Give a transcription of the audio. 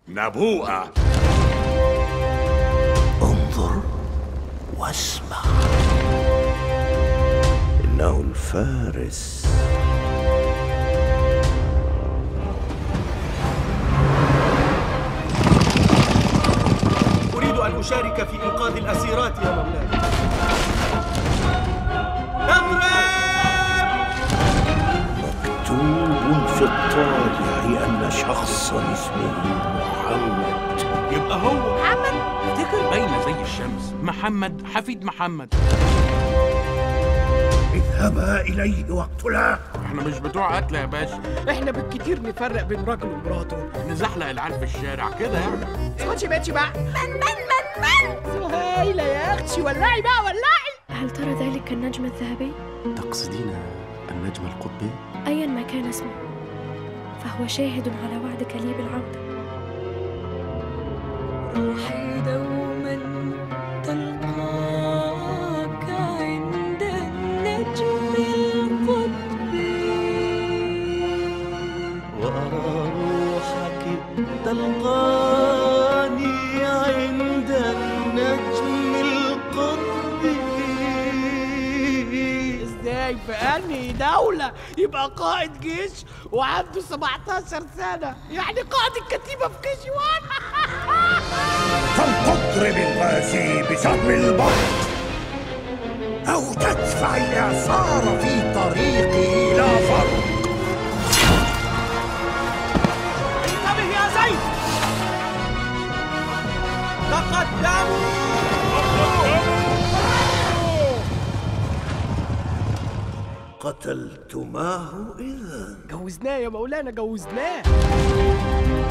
نبوءة انظر واسمع إنه الفارس أريد أن أشارك في إنقاذ الأسيرات يا مولاي اضرب مكتوب في الطالع أن شخصا اسمه محمد يبقى هو افتكر باينه زي الشمس محمد حفيد محمد اذهبا إليه واقتلاه احنا مش بتوع قتل يا باشا احنا بالكتير نفرق بين راجل ومراته نزحلق العيال في الشارع كده يعني اسكتي بقى بقى من من من من سهيلة يا اختي ولعي بقى ولعي هل ترى ذلك النجم الذهبي؟ تقصدين النجم القطبي؟ أيا ما كان اسمه فهو شاهد على وعدك لي بالعودة روحي دوما تلقاك عند النجم القطبي وأرى روحك تلقاني عند النجم القطبي ازاي في انهي دولة يبقى قائد جيش وعنده 17 سنة يعني قائد الكتيبة في كيجي وان فلتضرب الغازي بسهم البط أو تدفع الإعصار في طريقه إلى فرق انتبه يا زيد تقدموا قتلتماه إذا جوزناه يا مولانا جوزناه